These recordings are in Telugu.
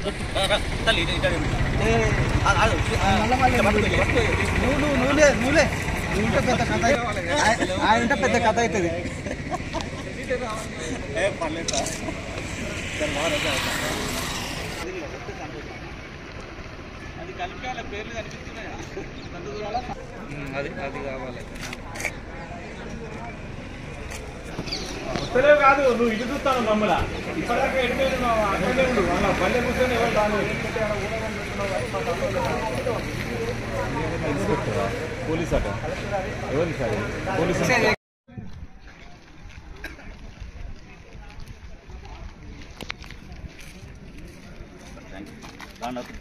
తల్లి ఇటు- ఇటు అడుగు. ఆ, ఆ, ఆ, మళ్ళా మళ్ళీ ఇట్లా పట్టుకో, ఇట్లా పట్టుకో. నువ్వు నువ్వు నువ్వులే నువ్వులే నువ్వు ఉంటే పెద్ద కథ అయి- ఆయన ఉంటే పెద్ద కథ అవుతుంది ఏ, పర్లేదు సార్. సార్, బాగా రద్దు అవుతుంది. అది కలిపి వాళ్ళ పేర్లు కనిపిస్తున్నాయా అంత దూరాల అది అది కావాలి వస్తలేవు కాదు నువ్వు ఇటు చూస్తాను మమ్మల్ని ఇప్పటిదాకా ఎట్లే అక్కడే ఉండు వాళ్ళ పల్లె కూర్చొని ఎవరు రాలేదు పోలీస్ అట ఎవరు సార్ పోలీస్ థ్యాంక్ యూ రాండి అవుతుంది.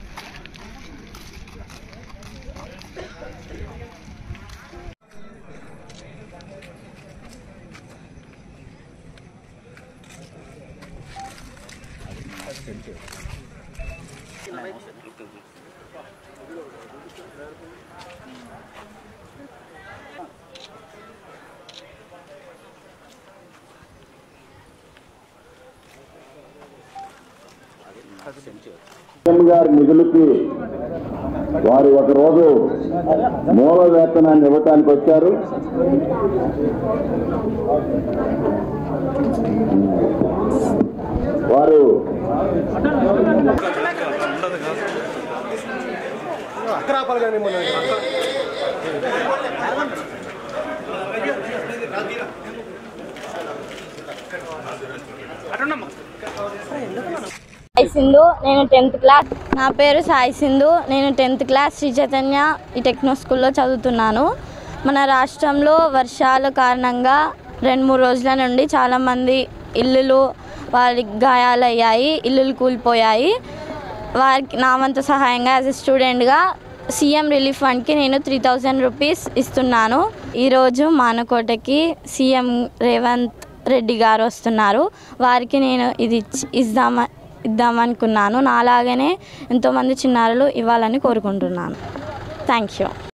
సీఎం గారి నిధులకి వారు ఒకరోజు మూల వేతనాన్ని ఇవ్వటానికి వచ్చారు వారు సాయి సింధు నేను టెన్త్ క్లాస్ నా పేరు సాయి సింధు నేను టెన్త్ క్లాస్ శ్రీ చైతన్య ఈ టెక్నో స్కూల్లో చదువుతున్నాను మన రాష్ట్రంలో వర్షాల కారణంగా రెండు మూడు రోజుల నుండి చాలామంది ఇల్లులు వారికి గాయాలయ్యాయి ఇల్లులు కూలిపోయాయి వారికి నా వంతు సహాయంగా యాజ్ ఎ స్టూడెంట్గా సీఎం రిలీఫ్ ఫండ్కి నేను త్రీ థౌజండ్ రూపీస్ ఇస్తున్నాను ఈరోజు మానకోటకి సీఎం రేవంత్ రెడ్డి గారు వస్తున్నారు వారికి నేను ఇది ఇచ్చి ఇద్దామ ఇద్దామనుకున్నాను నాలాగనే ఎంతోమంది చిన్నారులు ఇవ్వాలని కోరుకుంటున్నాను థ్యాంక్ యూ